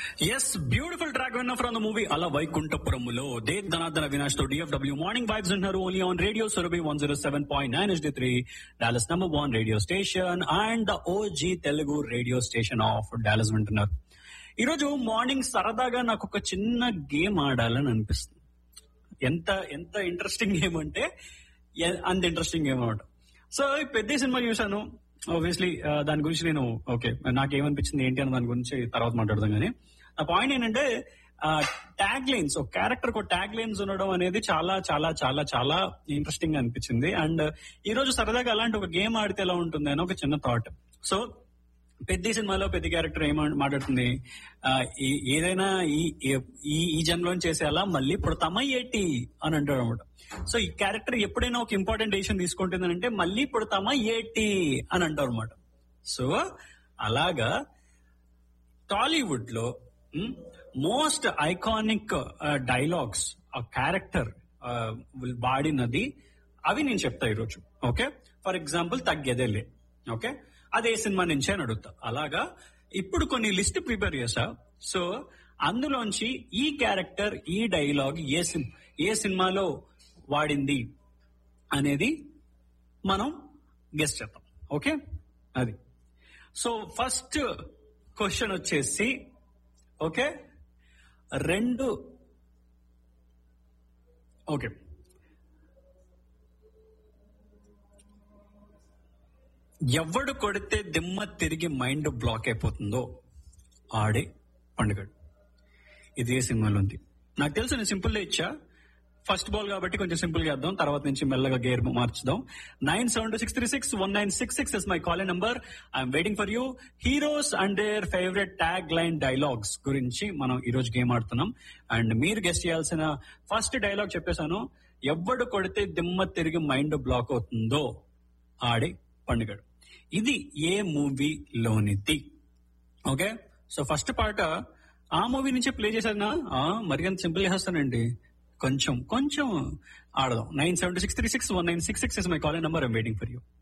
yes beautiful track విన్న from the movie Ala Vaikunthapurramuloo దే ధనాధన వినాష్ తో డిఎఫ్డబ్ల్యూ మార్నింగ్ వైబ్స్ ఉన్నారు only on radio Surabhi one zero seven point nine S three Dallas number one radio station and the OG Telugu radio station of Dallas వింటున్నారు ఈ రోజు morning సరదాగా నాకు ఒక చిన్న గేమ్ ఆడాలని అనిపిస్తుంది ఎంత ఎంత ఇంట్రెస్టింగ్ గేమ్ అంటే ఎ- అంత ఇంట్రెస్టింగ్ గేమ్ అనమాట సో ఈ పెద్ద సినిమా చూశాను ఆబ్వియస్లీ దాని గురించి నేను ఓకే నాకేమనిపించింది ఏంటి అని దాని గురించి తర్వాత మాట్లాడదాం కానీ నా పాయింట్ ఏంటంటే ట్యాగ్ లైన్స్ ఒక క్యారెక్టర్ ఒక ట్యాగ్ లైన్స్ ఉండడం అనేది చాలా చాలా చాలా చాలా ఇంట్రెస్టింగ్ అనిపించింది అండ్ ఈ రోజు సరదాగా అలాంటి ఒక గేమ్ ఆడితే ఎలా ఉంటుంది అని ఒక చిన్న థాట్ సో పెద్ద సినిమాలో పెద్ద క్యారెక్టర్ ఏం మాట్లాడుతుంది ఆ, ఈ- ఏదైనా ఈ ఈ ఈ జన్మలో చేసేలా మళ్ళీ పుడతామా ఏటి అని అంటాడు అనమాట సో ఈ క్యారెక్టర్ ఎప్పుడైనా ఒక ఇంపార్టెంట్ డెసిషన్ తీసుకుంటుంది అంటే మళ్ళీ పుడతామా ఏటి అని అంటారు అనమాట సో అలాగా టాలీవుడ్ లో మోస్ట్ ఐకానిక్ డైలాగ్స్ ఆ క్యారెక్టర్ వాడినది అవి నేను చెప్తా ఈరోజు ఓకే ఫర్ ఎగ్జాంపుల్ తగ్గేదేలే ఓకే అదే సినిమా నుంచే అని అడుగుతా అలాగా ఇప్పుడు కొన్ని లిస్ట్ ప్రిపేర్ చేసా సో అందులోంచి ఈ క్యారెక్టర్ ఈ డైలాగ్ ఏ సిన్ ఏ సినిమాలో వాడింది అనేది మనం గెస్ట్ చేద్దాం ఓకే అది సో ఫస్ట్ క్వశ్చన్ వచ్చేసి ఓకే రెండు ఓకే ఎవడు కొడితే దిమ్మ తిరిగి మైండ్ బ్లాక్ అయిపోతుందో ఆడే పండుగ ఇది ఏ సినిమాలో ఉంది నాకు తెలుసు నేను సింపుల్ ఇచ్చా ఫస్ట్ బాల్ కాబట్టి కొంచెం సింపుల్ గా వేద్దాం తర్వాత నుంచి మెల్లగా గేర్ మార్చుదాం nine seven two six three six one nine six six is my call number I'm waiting for you heroes and their favourite tag line dialogues గురించి మనం ఈ రోజు గేమ్ ఆడుతున్నాం అండ్ మీరు గెస్ట్ చేయాల్సిన ఫస్ట్ డైలాగ్ చెప్పేశాను ఎవడు కొడితే దిమ్మ తిరిగి మైండ్ బ్లాక్ అవుతుందో ఆడే పండుగ ఇది ఏ మూవీలోనిది ఓకే సో ఫస్ట్ పాట ఆ మూవీ నుంచి ప్లే చేశానా ఆ, మరి అంత సింపుల్ చేస్తానండి కొంచెం కొంచెం ఆడదాం nine seven six three six one nine six six is my call number I'm waiting for you